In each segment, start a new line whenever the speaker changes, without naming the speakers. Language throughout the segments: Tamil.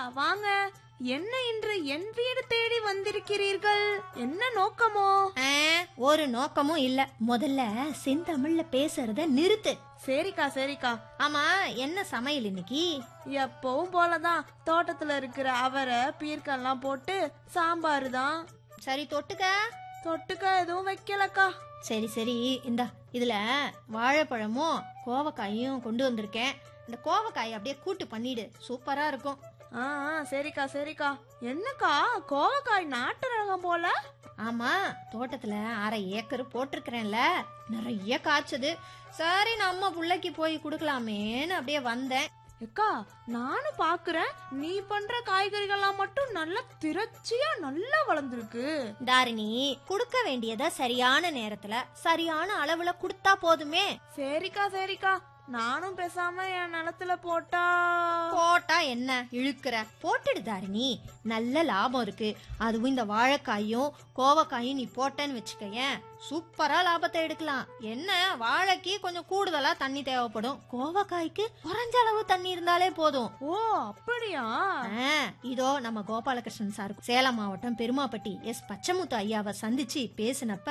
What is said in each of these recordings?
வாங்க என்ன இன்று என் வீடு தேடி வந்திருக்கிறீர்கள் என்ன நோக்கமோ
ஆ, ஒரு நோக்கமும் இல்ல முதல்ல செந்தமிழ்ல பேசுறத நிறுத்து
சரிக்கா சரிக்கா
ஆமா என்ன சமையல் இன்னைக்கு
எப்பவும் போலதான் தோட்டத்துல இருக்கிற அவரை பீர்க்கெல்லாம் போட்டு சாம்பார் தான்
சரி தொட்டுக்க
தொட்டுக்க எதுவும் வைக்கலக்கா
சரி சரி இந்தா இதுல வாழைப்பழமும் கோவக்காயும் கொண்டு வந்திருக்கேன் இந்த கோவக்காயை அப்படியே கூட்டு பண்ணிடு சூப்பரா இருக்கும்
ஆ ஆ, சரிக்கா சரிக்கா என்னக்கா கோவக்காய் நாட்டு ரகம் போல
ஆமா தோட்டத்துல அரை ஏக்கர் போட்டிருக்கிறேன்ல நிறைய காய்ச்சது சரி நம்ம புள்ளைக்கு போய் கொடுக்கலாமேன்னு அப்படியே வந்தேன்
அக்கா நானும் பாக்குறேன் நீ பண்ற காய்கறிகள்லாம் மட்டும் நல்லா திரட்சியா நல்லா வளர்ந்துருக்கு
தாரிணி கொடுக்க வேண்டியத சரியான நேரத்துல சரியான அளவுல கொடுத்தா போதுமே
சரிக்கா சரிக்கா நானும் பேசாம என் நிலத்துல போட்டா
போட்டா என்ன இழுக்கிற போட்டுடு தாரிணி நல்ல லாபம் இருக்கு அதுவும் இந்த வாழைக்காயும் கோவக்காயும் நீ போட்டேன்னு வச்சுக்கயேன் சூப்பரா லாபத்தை எடுக்கலாம் என்ன வாழைக்கு கொஞ்சம் கூடுதலா தண்ணி தேவைப்படும் கோவக்காய்க்கு குறைஞ்ச அளவு தண்ணி இருந்தாலே போதும்
ஓ அப்படியா
ஆ, இதோ நம்ம கோபாலகிருஷ்ணன் சார் சேலம் மாவட்டம் பெருமாப்பட்டி எஸ் பச்சமுத்து ஐயாவை சந்திச்சு பேசினப்ப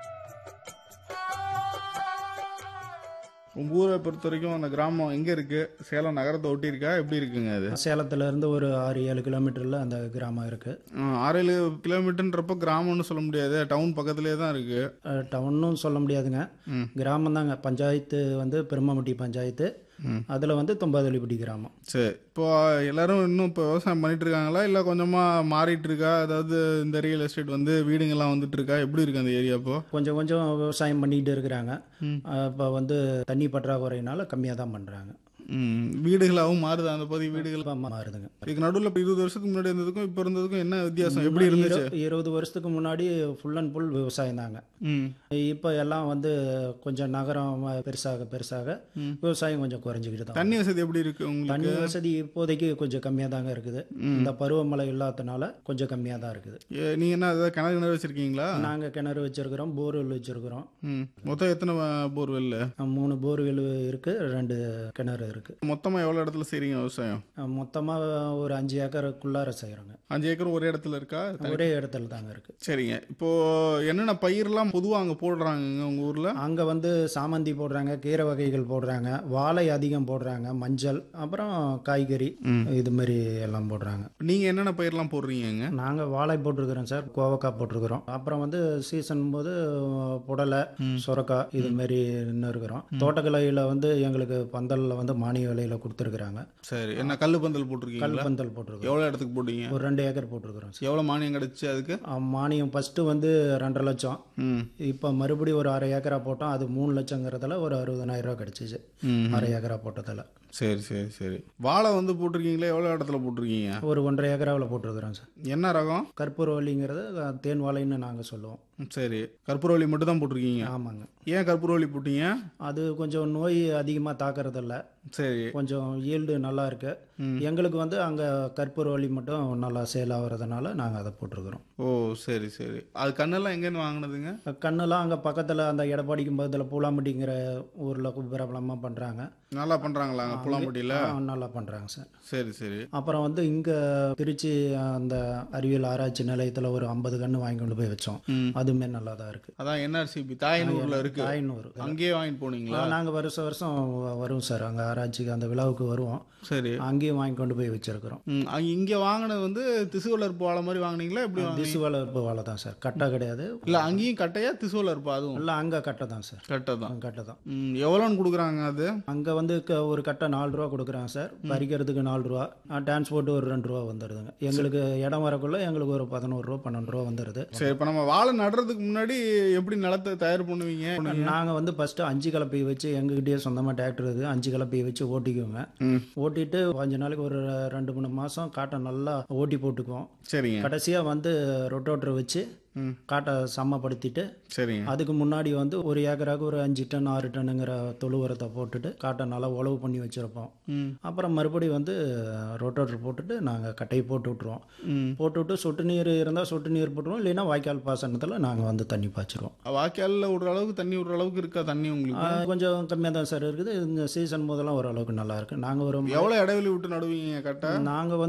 உங்க ஊரை பொறுத்த வரைக்கும் அந்த கிராமம் எங்க இருக்கு சேலம் நகரத்தை ஒட்டி இருக்கா எப்படி இருக்குங்க அது
சேலத்துல இருந்து ஒரு ஆறு ஏழு கிலோமீட்டர்ல அந்த கிராமம் இருக்கு
ஆ, ஆறு ஏழு கிலோமீட்டர்ன்றப்ப கிராமம்னு சொல்ல முடியாது டவுன் பக்கத்துலேயே தான் இருக்கு
அஹ், டவுன்னும் சொல்ல முடியாதுங்க
ம்.
கிராமம் தாங்க பஞ்சாயத்து வந்து பெருமாமட்டி பஞ்சாயத்து
ம்.
அதுல வந்து தொம்பாதொலிப்பட்டி கிராமம்
சரி இப்போ எல்லாரும் இன்னும் இப்போ விவசாயம் பண்ணிட்டு இருக்காங்களா இல்லை கொஞ்சமா மாறிட்டு இருக்கா அதாவது இந்த ரியல் எஸ்டேட் வந்து வீடுங்கெல்லாம் வந்துட்டு இருக்கா எப்படி இருக்கு அந்த ஏரியா இப்போ
கொஞ்சம் கொஞ்சம் விவசாயம் பண்ணிட்டு இருக்கிறாங்க
ம்.
அஹ், இப்போ வந்து தண்ணி பற்றாக்குறையினால கம்மியாக தான் பண்றாங்க
ம், வீடுகளாகவும் மாறுதா அந்த பகுதி வீடுகள்
இப்ப மாறுதுங்க
இதுக்கு நடுவில் இப்போ இருபது வருஷத்துக்கு முன்னாடி இருந்ததுக்கும் இப்போ இருந்ததுக்கும் என்ன வித்தியாசம் எப்படி இருந்துச்சு
இரு- இருபது வருஷத்துக்கு முன்னாடி ஃபுல் அண்ட் ஃபுல் விவசாயம் தாங்க
ம்
இப்போ எல்லாம் வந்து கொஞ்சம் நகரம் பெருசாக பெருசாக
ம்.
விவசாயம் கொஞ்சம் குறைஞ்சிக்கிட்டு தான்
தண்ணி வசதி எப்படி இருக்கு உங்களுக்கு
தண்ணி வசதி இப்போதைக்கு கொஞ்சம் கம்மியாக தாங்க இருக்குது இந்த பருவமழை இல்லாதனால கொஞ்சம் கம்மியாக தான் இருக்குது
ஏ, நீங்க என்ன அதாவது கிணறு கிணறு வச்சிருக்கீங்களா
நாங்கள் கிணறு வச்சிருக்கிறோம் போர்வெல் வச்சிருக்கிறோம்
ம் மொத்தம் எத்தனை போர்வெல்
மூணு போர்வெல் இருக்கு ரெண்டு கிணறு இருக்கு
மொத்தமா எவ்வளவு இடத்துல செய்றீங்க விவசாயம்
மொத்தமாக ஒரு அஞ்சு ஏக்கருக்குள்ளார செய்கிறோங்க
அஞ்சு ஏக்கர் ஒரே இடத்துல இருக்கா
ஒரே இடத்துல தாங்க இருக்கு
சரிங்க இப்போ என்னென்ன பயிரெல்லாம் பொதுவா அங்க போடுறாங்கங்க உங்க ஊர்ல
அங்கே வந்து சாமந்தி போடுறாங்க கீரை வகைகள் போடுறாங்க வாழை அதிகம் போடுறாங்க மஞ்சள் அப்புறம் காய்கறி இது மாதிரி எல்லாம் போடுறாங்க
நீங்க என்னென்ன பயிரெல்லாம் போடுறீங்கங்க
நாங்கள் வாழை போட்டிருக்கிறோம் சார் கோவக்காய் போட்டிருக்கிறோம் அப்புறம் வந்து சீசன் போது புடலை சுரக்காய் இது மாதிரி இன்னும் இருக்கிறோம் தோட்டக்கலையில் வந்து எங்களுக்கு பந்தலில் வந்து மானிய விலையில் கொடுத்துருக்குறாங்க
சரி என்ன கல்லு பந்தல்
கல்
போட்டிருக்கீங்களா
பந்தல் போட்டிருக்கிறோம்
எவ்வளவு இடத்துக்கு போட்டீங்க
ஒரு ரெண்டு ஏக்கர் போட்டிருக்கிறோம் சார்
எவ்வளவு மானியம் கிடைச்சு அதுக்கு
ஆ, மானியம் ஃபஸ்ட்டு வந்து ரெண்டரை லட்சம்
ம்
இப்போ மறுபடியும் ஒரு அரை ஏக்கரா போட்டோம் அது மூணு லட்சங்கிறதுல ஒரு அறுபதனாயிரம் ரூபா கிடச்சிச்சு
ம்.
அரை ஏக்கரா போட்டதில்
சரி சரி சரி வாழை வந்து போட்டிருக்கீங்களே எவ்வளவு இடத்துல போட்டிருக்கீங்க
ஒரு ஒன்றரை ஏக்கராவில் போட்டிருக்கிறோம் சார்
என்ன ரகம்
கற்பூரவல்லிங்கிறது அஹ், தேன் வாழைன்னு நாங்கள் சொல்லுவோம்
ம், சரி கற்பூரவள்ளி மட்டும் தான் போட்டிருக்கீங்க
ஆமாங்க
ஏன் கற்பூரவள்ளி போட்டீங்க
அது கொஞ்சம் நோய் அதிகமாக தாக்கறதில்ல
சரி
கொஞ்சம் ஈல்டு நல்லா இருக்கு
ம்.
எங்களுக்கு வந்து அங்கே கற்பூரவல்லி மட்டும் நல்லா சேல் ஆகிறதுனால நாங்கள் அதை போட்டிருக்கிறோம்
ஓ சரி சரி அது கண்ணெல்லாம் எங்கேருந்து வாங்கினதுங்க
கண்ணெல்லாம் அங்கே பக்கத்தில் அந்த எடப்பாடிக்கும் பக்கத்தில் பூலாம்பட்டிங்கிற ஊரில் பிரபலமாக பண்ணுறாங்க
நல்லா பண்றாங்களா அங்க புலாம்பட்டியில
நல்லா பண்ணுறாங்க சார்
சரி சரி
அப்புறம் வந்து இங்கே திருச்சி அந்த அறிவியல் ஆராய்ச்சி நிலையத்தில் ஒரு ஐம்பது கன்று வாங்கி கொண்டு போய் வச்சோம்
ம்.
அதுவுமே நல்லா தான் இருக்குது
அதான் என்ஆர்சிபி தாயனூர்ல இருக்கு
தாய்நூறு
அங்கேயே வாங்கிட்டு போனீங்களா
நாங்கள் வருஷம் வருஷம் வ- வருவோம் சார் அங்கே ஆராய்ச்சிக்கு அந்த விழாவுக்கு வருவோம்
சரி
அங்கேயும் வாங்கி கொண்டு போய் வச்சிருக்கிறோம்
ம், அங்க இங்க வாங்கினது வந்து திசு வளர்ப்பு வாழை மாதிரி வாங்குனீங்களா எப்படி வாங்குனீங்க
திசு வளர்ப்பு வாழை தான் சார் கட்டை கிடையாது
இல்ல அங்கேயும் கட்டையா திசு வளர்ப்பு அதுவும்
இல்லை அங்கே கட்டை தான் சார்
கட்டை தான்
கட்டை தான்
ம், எவ்வளோன்னு கொடுக்குறாங்க அது
அங்கே வந்து க- ஒரு கட்டை நாலு ரூபா கொடுக்குறாங்க சார் பறிக்கிறதுக்கு நாலு ரூபா டிரான்ஸ்போர்ட் ஒரு ரெண்டு ரூபா வந்துடுதுங்க எங்களுக்கு இடம் வரக்குள்ள எங்களுக்கு ஒரு பதினோரு ரூபா பன்னெண்டு ரூபா வந்துடுது
சரி இப்போ நம்ம வாழை நடுறதுக்கு முன்னாடி எப்படி நிலத்தை தயார் பண்ணுவீங்க
நாங்கள் வந்து ஃபஸ்ட்டு அஞ்சு கலப்பையை வச்சு எங்ககிட்டயே சொந்தமாக டிராக்டர் இருக்குது அஞ்சு கலப்பையை வச்சு ஓட்டிக்குவோங்க
ம்
ஓட்டிட்டு கொஞ்ச நாளைக்கு ஒரு ரெண்டு மூணு மாதம் காட்டை நல்லா ஓட்டி போட்டுக்குவோம்
சரிங்க
கடைசியாக வந்து ரொட்டோட்டரை வச்சு
ம்
காட்டை சமப்படுத்திட்டு
சரிங்க
அதுக்கு முன்னாடி வந்து ஒரு ஏக்கராக்கு ஒரு அஞ்சு டன் ஆறு டன்னுங்கிற தொழு உரத்தை போட்டுட்டு காட்டை நல்லா உழவு பண்ணி வச்சுருப்போம்
ம்
அப்புறம் மறுபடியும் வந்து ரொட்டோட்டர் போட்டுட்டு நாங்கள் கட்டையை போட்டு விட்ருவோம்
ம்
போட்டு விட்டு சொட்டு நீர் இருந்தால் சொட்டு நீர் போட்டுருவோம் இல்லைன்னா வாய்க்கால் பாசனத்தில் நாங்கள் வந்து தண்ணி பாய்ச்சிருவோம்
வாய்க்காலில் விடுற அளவுக்கு தண்ணி விடுற அளவுக்கு இருக்கா தண்ணி உங்களுக்கு
ஆஹ் கொஞ்சம் கம்மியாக தான் சார் இருக்குது இந்த சீசன் போதெல்லாம் ஓரளவுக்கு நல்லா இருக்கு நாங்கள் ஒரு
எவ்வளோ இடைவெளி விட்டு நடுவீங்க கட்டை
நாங்கள் வந்து